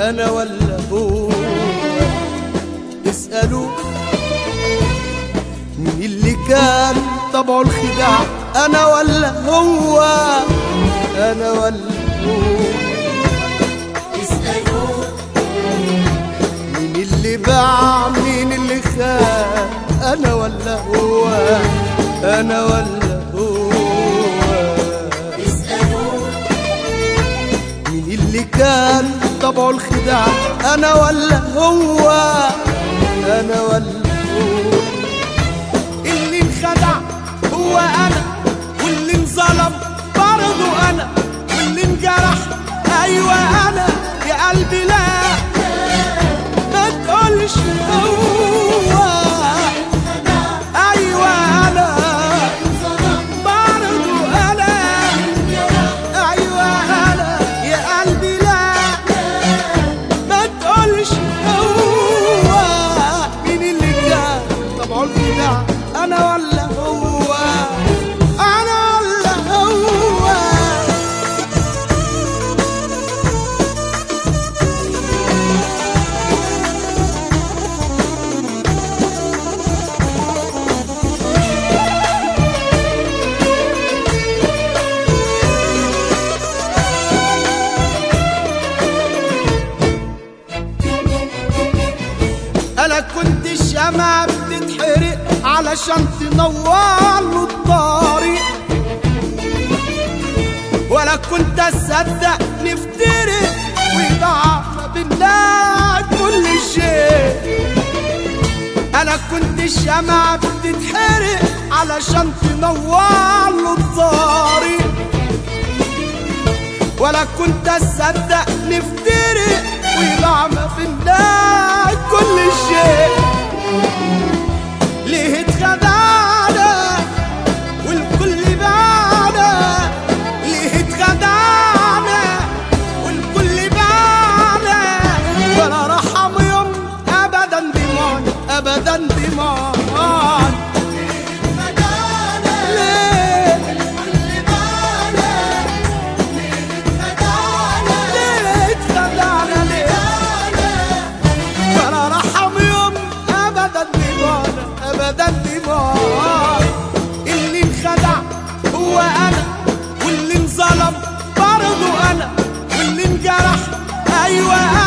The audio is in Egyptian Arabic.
انا ولا هو اسألوا مين اللي كان طبعه الخداع انا ولا هو انا ولا هو اسألوا مين اللي باع مين اللي خان انا ولا هو انا ولا هو اسألوا مين اللي كان طبعه الخداع انا ولا هو انا ولا هو اللي انخدع هو انا واللي انظلم برضه انا واللي انجرح ايوه انا يا قلبي لا ما تقولش هو ايوه انا برضه انا ايوه انا يا قلبي لا ما تقولش هو مين اللي كان طبعه الخداع انا ولا هو انا ولا هو انا كنت الشمعة بتتحرق علشان تنور له الطريق ولا كنت اصدق نفترق ويضيع ما بينا كل شيء انا كنت الشمعة بتتحرق علشان تنور له الطريق ولا كنت اصدق نفترق ويضيع ما بينا كل شيء ليه اتخدعنا والكل باعنا ليه اتخدعنا والكل باعنا ولا رحم يوم ابدا دموعنا ابدا دموعنا ليه ليه اتخدعنا ليه ولا رحم يوم ابدا دموعنا ابدا دموعنا اللي انخدع هو انا واللي انظلم برضه انا واللي انجرح ايوه